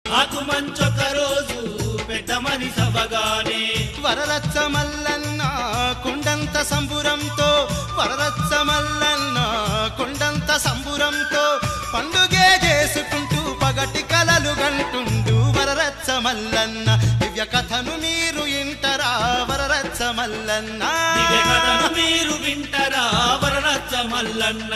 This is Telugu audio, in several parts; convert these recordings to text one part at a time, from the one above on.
ఆకు మంచొక రోజు పెద్దమని సవగానే వరరచ్చ మల్లన్న కొండంత సంబురంతో వరరచ్చ మల్లన్న కొండంత సంబురంతో పండుగే చేసుకుంటూ పగటి కలలు గంటుండు వరరచ్చ మల్లన్న దివ్య కథను మీరు ఇంటరా వరరచ్చ మల్లన్న దివ్య కథను మీరు వింటరా వరరచ్చ మల్లన్న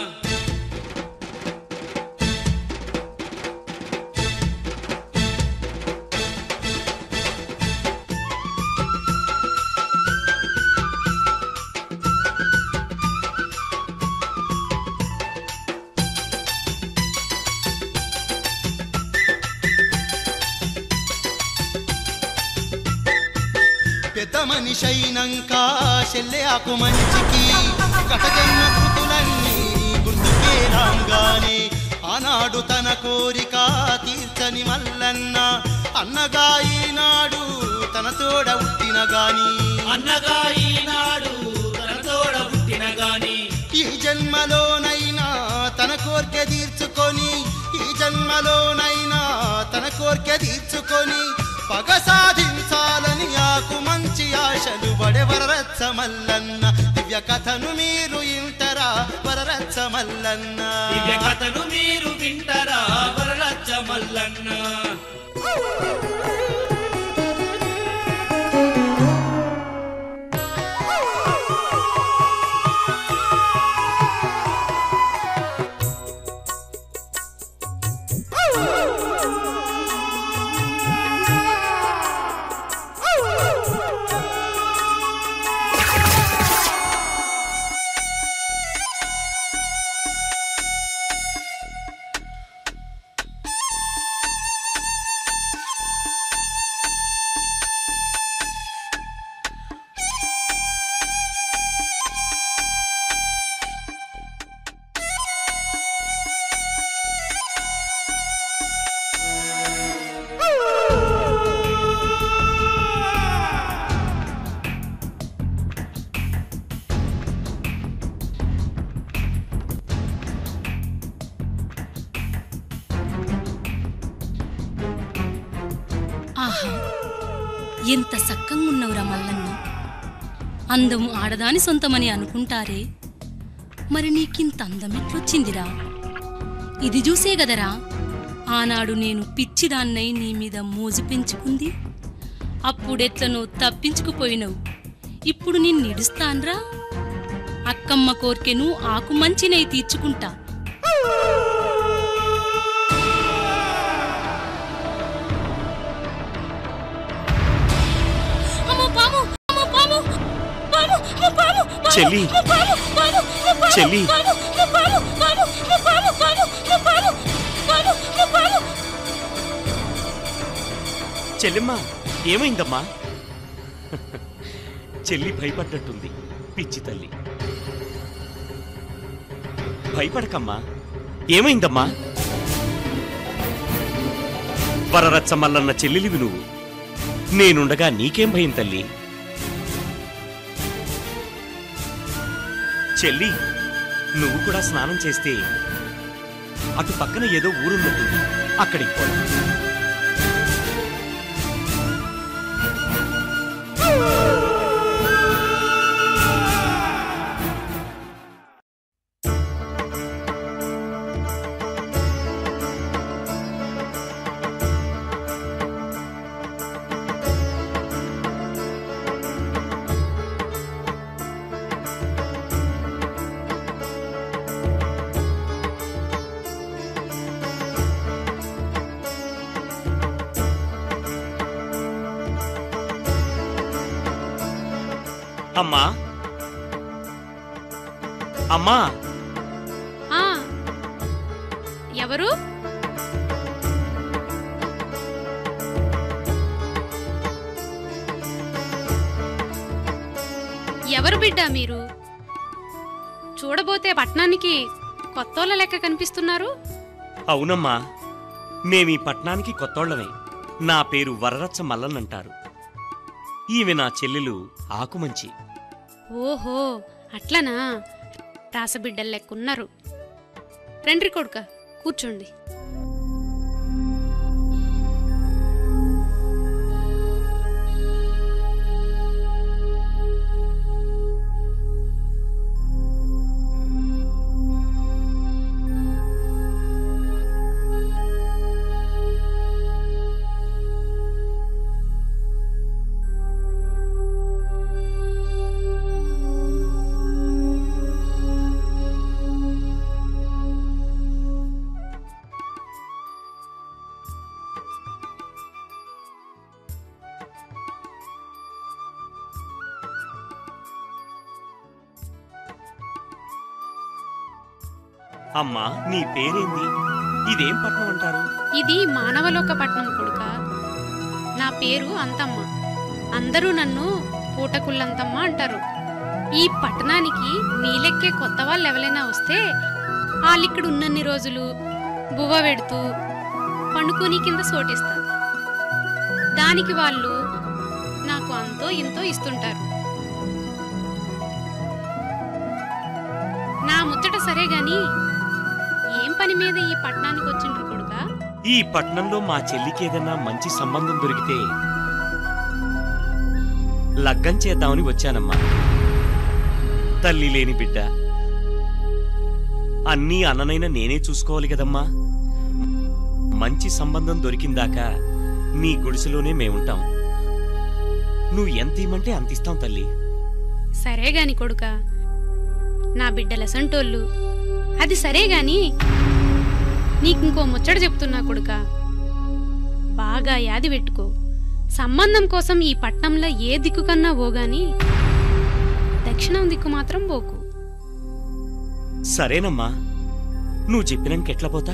పెద్ద మనిషి అయినంక చెల్లె ఆకు మంచికి కటజన్మ కృతులన్నీ గుర్తుకే రాంగానే ఆనాడు తన కోరిక తీర్చని మల్లన్న అన్నగా ఈనాడు తన తోడ ఉట్టిన గాని అన్నగా ఈనాడు తన తోడ పుట్టిన గాని ఈ జన్మలోనైనా తన కోరిక తీర్చుకొని ఈ జన్మలోనైనా తన కోరిక తీర్చుకొని పగ సాధించాలని ఆకు మంచి ఆశలు బడే వరరచ్చ మల్లన్న దివ్య కథను మీరు ఇంటరా వరరచ్చ మల్లన్న దివ్య కథను మీరు వింటరా వరరచ్చ మల్లన్న ఆహా ఎంత సక్కంగున్నవురా మల్లన్న అందం ఆడదాని సొంతమని అనుకుంటారే మరి నీకింత అందం ఎట్లొచ్చిందిరా ఇది చూసే గదరా ఆనాడు నేను పిచ్చిదాన్నై నీ మీద మోజు పెంచుకుంది అప్పుడెట్లనో తప్పించుకుపోయినవు ఇప్పుడు నేను నిడుస్తాన్రా అక్కమ్మ కోర్కెను ఆకు మంచినై తీర్చుకుంటా అమ్మో పాము అమ్మో పాము పాము అమ్మో పాము పాము, చెల్లి. అమ్మో పాము పాము అమ్మో పాము, చెల్లి. పాము అమ్మో పాము పాము అమ్మో పాము పాము అమ్మో పాము పాము అమ్మో పాము చెల్లెమ్మా ఏమైందమ్మా చెల్లి భయపడ్డట్టుంది పిచ్చి తల్లి భయపడకమ్మా ఏమైందమ్మా వరరచ్చ మల్లన్న చెల్లెలివి నువ్వు నేనుండగా నీకేం భయం తల్లి చెల్లి నువ్వు కూడా స్నానం చేస్తే అటు పక్కన ఏదో ఊరున్నట్టుంది అక్కడికి పోదాం అమ్మా అమ్మా ఆ ఎవరు ఎవరు బిడ్డ మీరు చూడబోతే పట్నానికి కొత్తోళ్ళ లెక్క కనిపిస్తున్నారు అవునమ్మా మేమీ పట్నానికి కొత్తోళ్ళమే నా పేరు వరరచ్చ మల్లన్నంటారు ఈమె నా చెల్లెలు ఆకుమంచి ఓహో అట్లనా రాసబిడ్డల లెక్కున్నారు రండ్రి కొడుక కూర్చోండి అమ్మా నీ పేరేంది ఇదేం పట్నం అంటారు ఇది మానవలోక పట్నం కొడుక నా పేరు అంతమ్మ అందరూ నన్ను పూటకుళ్ళంతమ్మ అంటారు ఈ పట్టణానికి నీలెక్కే కొత్త వాళ్ళు ఎవరైనా వస్తే వాళ్ళిక్కడ ఉన్నన్ని రోజులు బువ్వ పెడుతూ పండుకొని కింద సోటిస్తారు దానికి వాళ్ళు నాకు అంతో ఇంతో ఇస్తుంటారు నా ముచ్చట సరే గాని ఏం పని మీద ఈ పట్టణానికి వచ్చిండ్రు కొడుకా ఈ పట్నంలో మా చెల్లికి ఏదైనా మంచి సంబంధం దొరికితే లగ్గం చేద్దామని వచ్చానమ్మా తల్లి లేని బిడ్డ అన్నీ అన్ననైనా నేనే చూసుకోవాలి కదమ్మా మంచి సంబంధం దొరికిందాకా నీ గుడిసెలోనే మేముంటాం నువ్వు ఎంత ఇమ్మంటే అంత ఇస్తాం తల్లి సరే గాని కొడుక నా బిడ్డల సంటోళ్ళు అది సరే గాని నీకింకో ముచ్చట చెప్తున్నా కొడుక బాగా యాది పెట్టుకో సంబంధం కోసం ఈ పట్నంలో ఏ దిక్కు కన్నా పోగాని దక్షిణం దిక్కు మాత్రం పోకు సరేనమ్మా నువ్వు చెప్పినాక ఎట్లా పోతా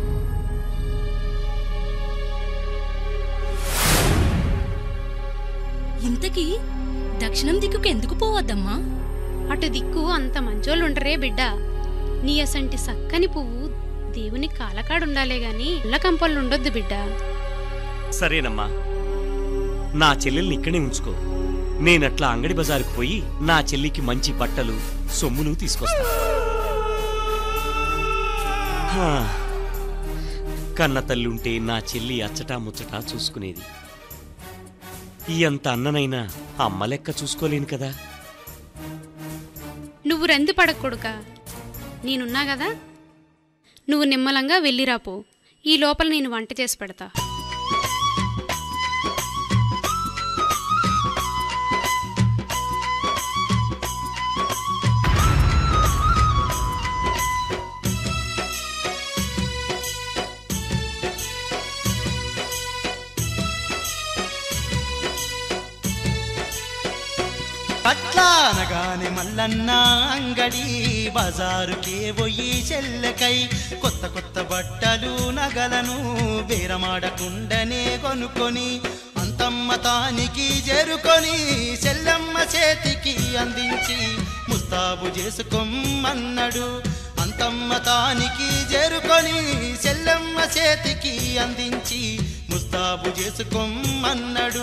ఇంతకీ దక్షిణం దిక్కుకు ఎందుకు పోవద్దమ్మా అటు దిక్కు అంత మంచోళ్ళు ఉండరే బిడ్డ నీ అసంటి సక్కని పువ్వు దేవుని కాలకాడుండాలే గాని కంపళ్ళు ఉండొద్దు బిడ్డ సరేనమ్మా నా చెల్లెల్ని ఇక్కడే ఉంచుకో నేనట్లా అంగడి బజారుకు పోయి నా చెల్లికి మంచి బట్టలు సొమ్ములు తీసుకొస్తా హా, కన్న తల్లుంటే నా చెల్లి అచ్చటా ముచ్చటా చూసుకునేది ఈ అంత అన్ననైనా అమ్మ లెక్క చూసుకోలేను కదా నువ్వు రంది పడకొడుక నేనున్నా కదా నువ్వు నిమ్మలంగా వెళ్ళిరాపో ఈ లోపల నేను వంట చేసి పెడతా అట్లా అనగానే మల్లన్న అంగడి బజారుకే పోయి చెల్లెకై కొత్త కొత్త బట్టలు నగలను బేరమాడకుండనే కొనుక్కొని అంతమ్మ తానికి చేరుకొని చెల్లమ్మ చేతికి అందించి ముస్తాబు చేసుకోమన్నాడు అంతమ్మ తానికి చేరుకొని చెల్లమ్మ చేతికి అందించి ముస్తాబు చేసుకోమన్నాడు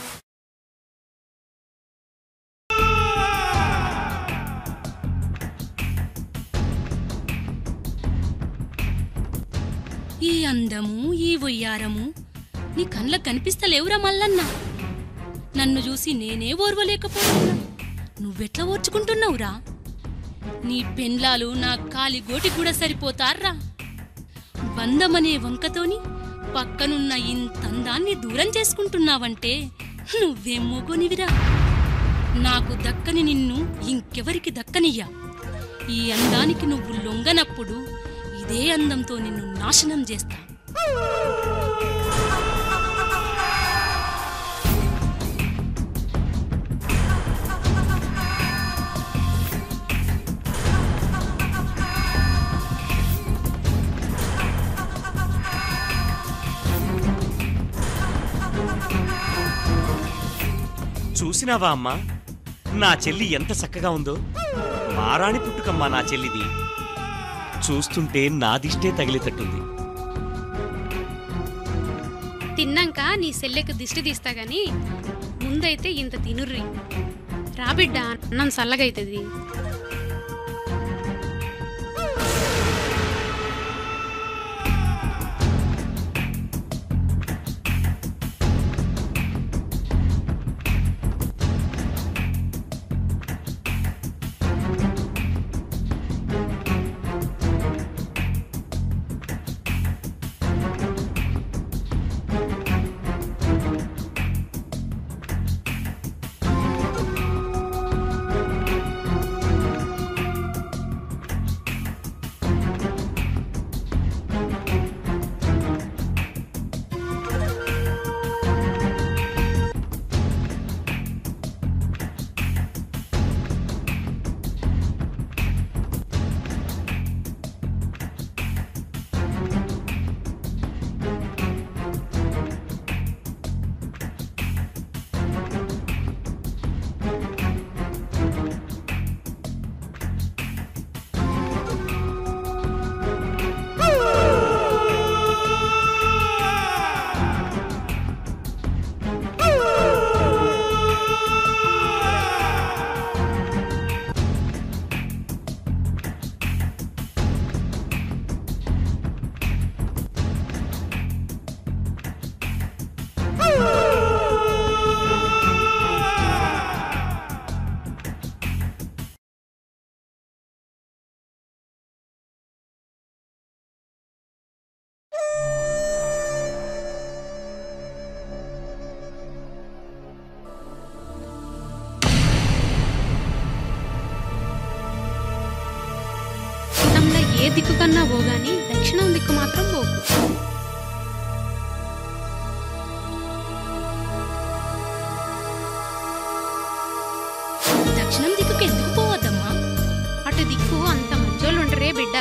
ఈ అందము ఈ వయ్యారము నీ కళ్ళకు కనిపిస్తలేవురా మల్లన్న నన్ను చూసి నేనే ఓర్వలేకపోతున్నా నువ్వెట్లా ఓర్చుకుంటున్నావురా నీ పెండ్లాలు నా కాలి గోటి కూడా సరిపోతారా బంధమనే వంకతోని పక్కనున్న ఇంతందాన్ని దూరం చేసుకుంటున్నావంటే నువ్వేం మోగోనివిరా నాకు దక్కని నిన్ను ఇంకెవరికి దక్కనియ్యా ఈ అందానికి నువ్వు లొంగనప్పుడు ఇదే అందంతో నిన్ను నాశనం చేస్తా చూసినావా అమ్మా నా చెల్లి ఎంత చక్కగా ఉందో మారాణి పుట్టుకమ్మా నా చెల్లిది చూస్తుంటే నా దిష్టే తగిలేటట్టుంది తిన్నాక నీ సెల్లెకు దిష్టి తీస్తా గాని ముందైతే ఇంత తినుర్రి రాబిడ్డ అన్నం చల్లగైతది దిక్కు కన్నా పోగాని దక్షిణం దిక్కు మాత్రం పోకు దక్షిణం దిక్కుకు ఎందుకు పోవద్దమ్మా అటు దిక్కు అంత మంచోళ్ళు ఉంటారే బిడ్డ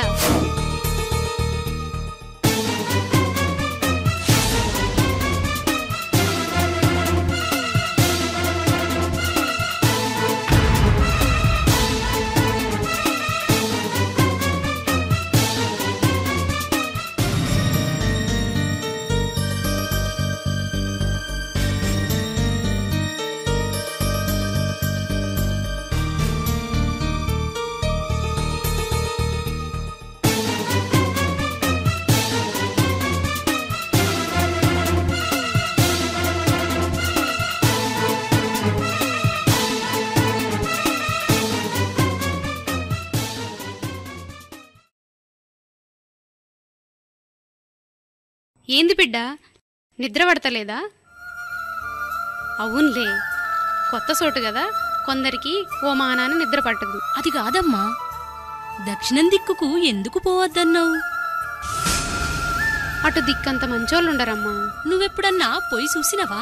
ఏంది బిడ్డ నిద్ర పడతలేదా అవునులే కొత్త చోటు కదా కొందరికి ఓ మానాన నిద్ర పట్టదు అది కాదమ్మా దక్షిణం దిక్కుకు ఎందుకు పోవద్దన్నావు అటు దిక్కంత మంచోళ్ళు ఉండరమ్మా నువ్వెప్పుడన్నా పోయి చూసినవా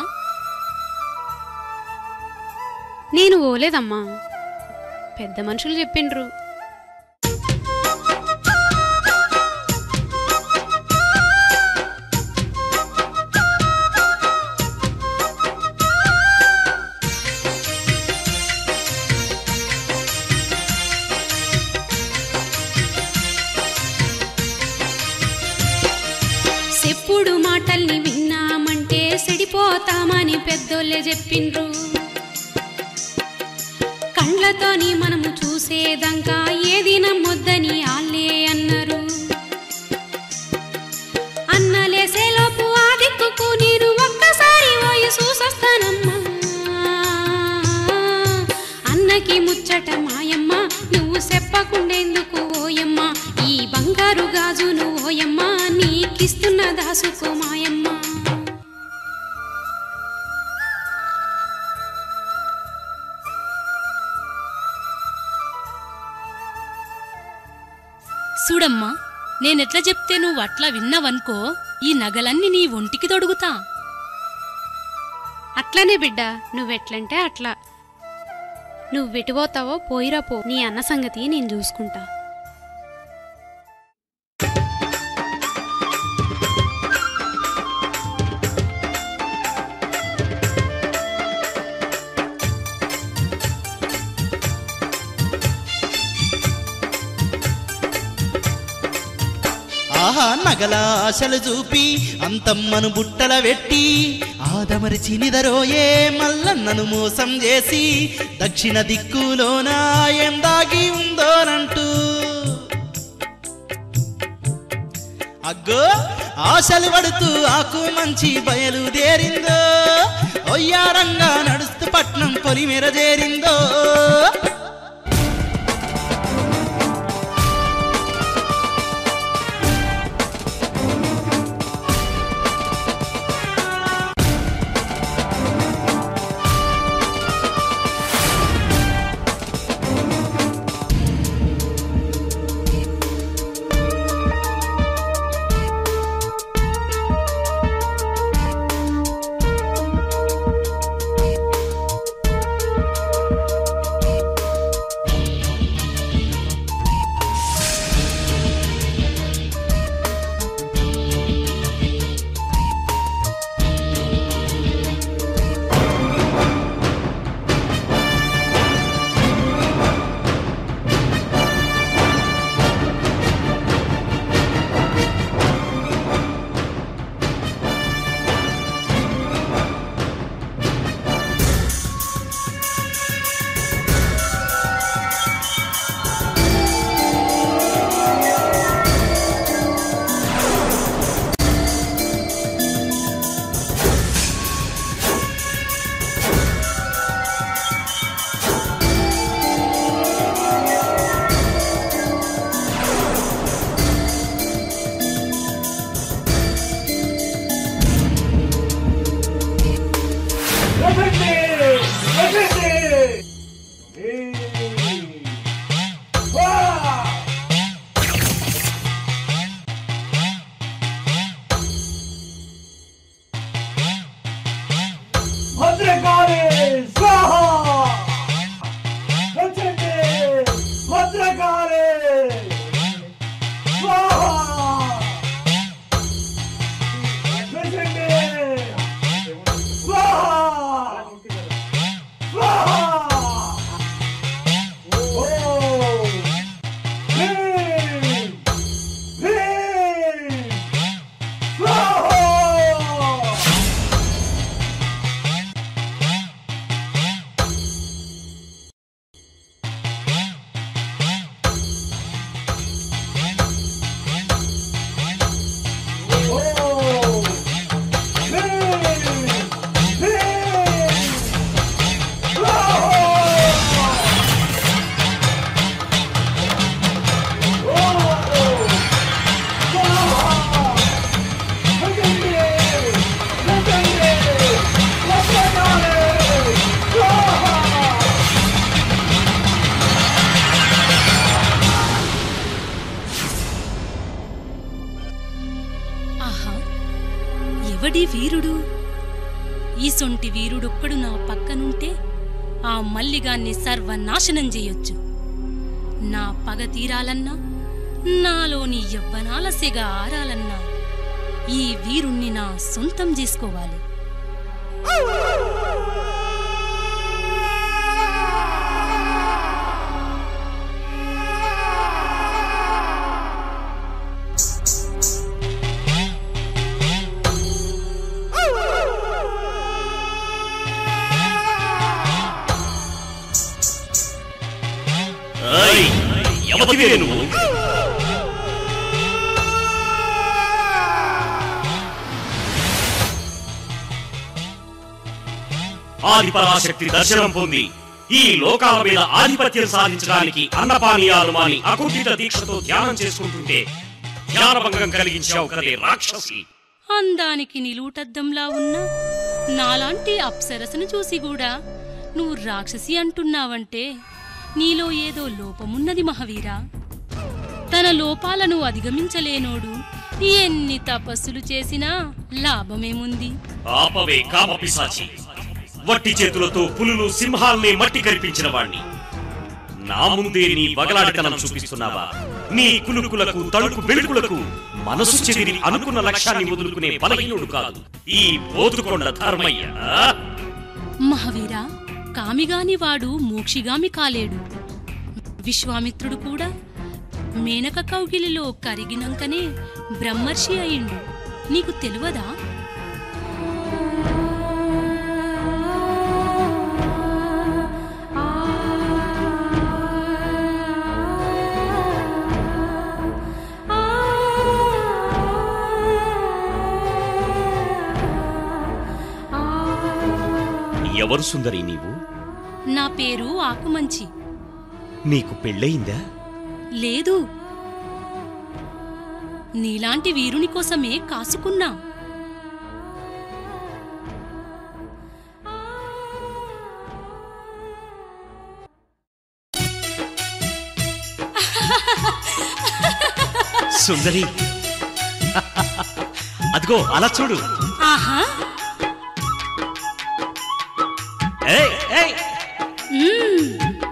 నేను ఓలేదమ్మా పెద్ద మనుషులు చెప్పిండ్రు చెప్పుడు మాటల్ని విన్నామంటే సెడిపోతామని పెద్దోళ్ళే చెప్పిండ్రు కండ్లతోని మనము చూసేదంకా ఏది నమ్మొద్దని ఆళ్ళే అన్నారు అన్నలేసేలోపు ఆ దిక్కుకు నేను ఒక్కసారి పోయి చూసొస్తానమ్మా అన్నకి ముచ్చట మాయమ్మ నువ్వు చెప్పకుండేందుకు ఓయమ్మ ఈ బంగారు గాజును ఓయమ్మ నీకిస్తున్న దాసుకో మాయమ్మ చూడమ్మా నేనెట్లా చెప్తే నువ్వు అట్లా విన్నావనుకో ఈ నగలన్నీ నీ ఒంటికి తొడుగుతా అట్లనే బిడ్డ నువ్వెట్లంటే అట్లా నువ్వు వెటిపోతావో పోయిరా పో నీ అన్న సంగతి నేను చూసుకుంటా ఆహా నగల ఆశలు చూపి అంతమ్మను బుట్టల పెట్టి ఆదమరిచి నిదరోయే మల్లన్నను మోసం చేసి దక్షిణ దిక్కులోన ఏం దాగి ఉందోనంటూ అగ్గో ఆశలు పడుతూ ఆకు మంచి బయలుదేరిందో ఒయ్యారంగా నడుస్తూ పట్నం పొలిమెర చేరిందో భద్రకాళి స్వాహ వచ్చండి భద్రకాళి స్వాహ వచ్చండి స్వాహ స్వాహ ఓం హ్రీం హ్రీం స్వాహ ఓం హ్రీం హ్రీం స్వాహ ఆహా ఎవడి వీరుడు ఈసొంటి వీరుడొక్కడు నా పక్కనుంటే ఆ మల్లిగాన్ని సర్వనాశనం చేయొచ్చు నా పగ తీరాలన్నా నాలోని యవ్వనాల సెగ ఆరాలన్నా ఈ వీరుణ్ణి నా సొంతం చేసుకోవాలి ఏయ్, ఎవరివే నువ్వు ఆదిపరాశక్తి దర్శనం పొంది ఈ లోకాల మీద ఆధిపత్యం సాధించడానికి అన్నపానీయాలు మాని అకుంఠిత దీక్షతో ధ్యానం చేసుకుంటుంటే ధ్యానభంగం కలిగించావు కదే రాక్షసి అందానికి నిలువుటద్దంలా ఉన్న నాలాంటి అప్సరసను చూసి కూడా నువ్వు రాక్షసి అంటున్నావంటే నీలో ఏదో లోపమున్నది మహావీరా తన లోపాలను అధిగమించలేనోడు ఎన్ని తపస్సులు చేసినా లాభమేముంది ఆపవే కామపిశాచి వట్టి చేతులతో పులులు సింహాల్ని మట్టి కరిపించిన వాణ్ణి నా ముందే నీ వగలాడితనం చూపిస్తున్నావా నీ కులుకులకు తడుకు బెలుకులకు మనసు చెదిరి అనుకున్న లక్ష్యాన్ని వదులుకునే బలహీనుడు కాదు ఈ పోతుకొండ ధర్మయ్య ఆ? మహావీరా కామిగాని వాడు మోక్షిగామి కాలేడు విశ్వామిత్రుడు కూడా మేనక కౌగిలిలో కరిగినంకనే బ్రహ్మర్షి అయిండు నీకు తెలియదా ఎవరు సుందరి నీవు నా పేరు ఆకుమంచి నీకు పెళ్ళయిందా లేదు నీలాంటి వీరుని కోసమే కాసుకున్నా సుందరి అదిగో అలా చూడు ఆహా ఏయ్, ఏయ్. మ్మ్.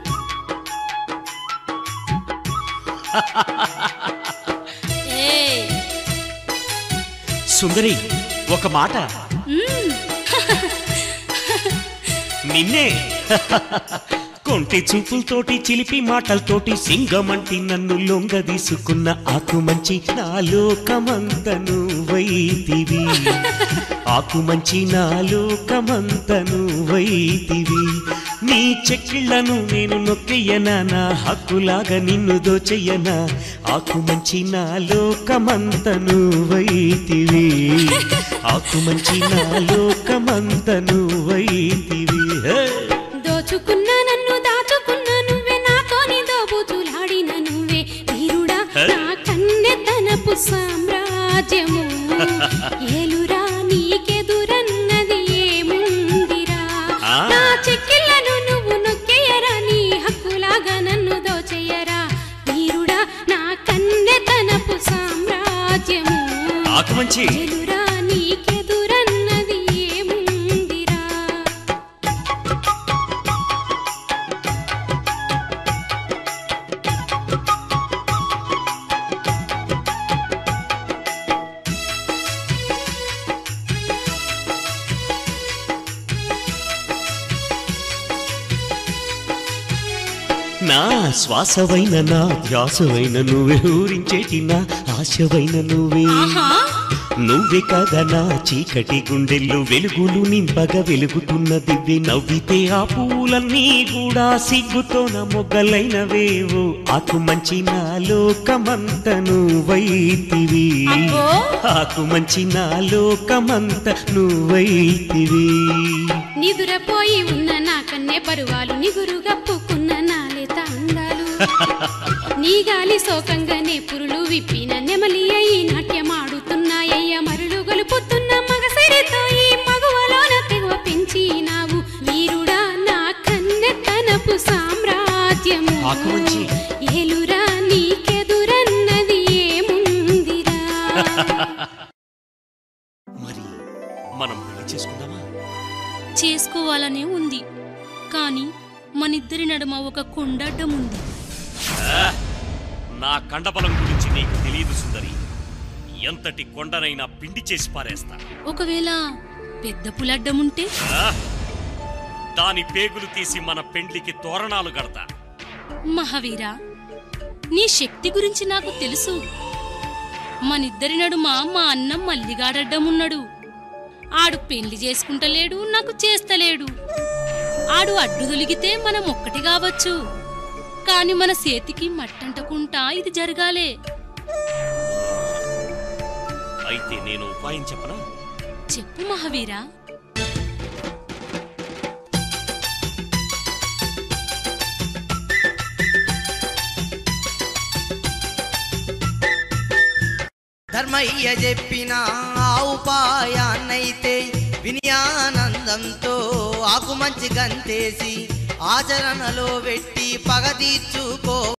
ఏయ్, సుందరి ఒక మాట మ్మ్. నిన్నే కొంటి చూపులతోటి చిలిపి మాటలతోటి సింగమంటి నన్ను లొంగ తీసుకున్న ఆకుమంచి నా లోకమంత నువ్వైతివి ఆకుమంచి నా లోకమంత నువ్వైతివి నీ చెక్కిళ్లను నేను నొక్కెయ్యనా నా హక్కులాగా నిన్ను దోచెయ్యనా ఆకుమంచి నా లోకమంత నువ్వైతివి ఆకుమంచి నా లోకమంత నువ్వైతివి హే! దోచుకున్న నన్ను దాచుకున్న నువ్వే నాతోని దోబుతులాడిన నువ్వే వీరుడా నా కన్నెతనపు సామ్రాజ్యము ఏలురా నీకెదురన్నది ఏముందిరా ఆ. నా చెక్కిళ్లను నువ్వు నొక్కేయరా నీ హక్కులాగా నన్ను దోచెయ్యరా వీరుడా నా కన్నెతనపు సామ్రాజ్యము ఆకుమంచి ఏలురా నీకెదురన్నది ఏముందిరా నా శ్వాసవైన నా ధ్యాసవైన నువ్వే ఊరించేటి నా ఆశవైన నువ్వే ఆహా నువ్వే కదా నా చీకటి గుండెల్లో వెలుగులు నింపగా వెలుగుతున్న దివ్య నవ్వితే ఆ పూలన్నీ కూడా సిగ్గుతోన మొగ్గలైనవేవో ఆకు మంచి నా లోకమంత నువ్వైతివి అబ్బో. ఆకు మంచి నా లోకమంత నువ్వైతివి నిదురపోయి ఉన్న నా కన్నే పరువాలు నిగురు గప్పుకున్న నాలేత అందాలు నీ గాలి శోకంగానే పురులు విప్పిన నెమలి అయి నాట్యమాడుతున్నాయ్య మరులు గొలుపుతున్న మగసిరితో ఈ మగువలోన తెగువ పెంచినావు వీరుడా నా కన్నె తనపు సామ్రాజ్యము ఆకుమంచి. ఏలురా నీకెదురన్నది ఏముందిరా మరి మనం పెళ్లి చేసుకుందామా చేసుకోవాలనే ఉంది కాని మనిద్దరి నడుమ ఒక కొండడ్డం ఉంది నా కండబలం గురించి నీకు తెలియదు సుందరి ఎంతటి కొండనైనా పిండి చేసి పారేస్తా ఒకవేళ పెద్ద పులడ్డం ఉంటే ఆ? దాని పేగులు తీసి మన పెండ్లికి తోరణాలు కడతా మహావీరా నీ శక్తి గురించి నాకు తెలుసు మనిద్దరి నడుమ మా అన్నం మల్లిగాడడ్డం ఉన్నాడు ఆడు పెళ్లి చేసుకుంటలేడు నాకు చేస్తలేడు ఆడు అడ్డు తొలిగితే మనం ఒక్కటి కావచ్చు కాని మన చేతికి మట్టంటకుంటా ఇది జరగాలే అయితే నేను ఉపాయం చెప్పనా చెప్పు మహావీరా ధర్మయ్య చెప్పిన ఆ ఉపాయాన్నైతే వినయానందంతో ఆకుమంచి గంతేసి ఆచరణలో పెట్టి పగ తీర్చుకో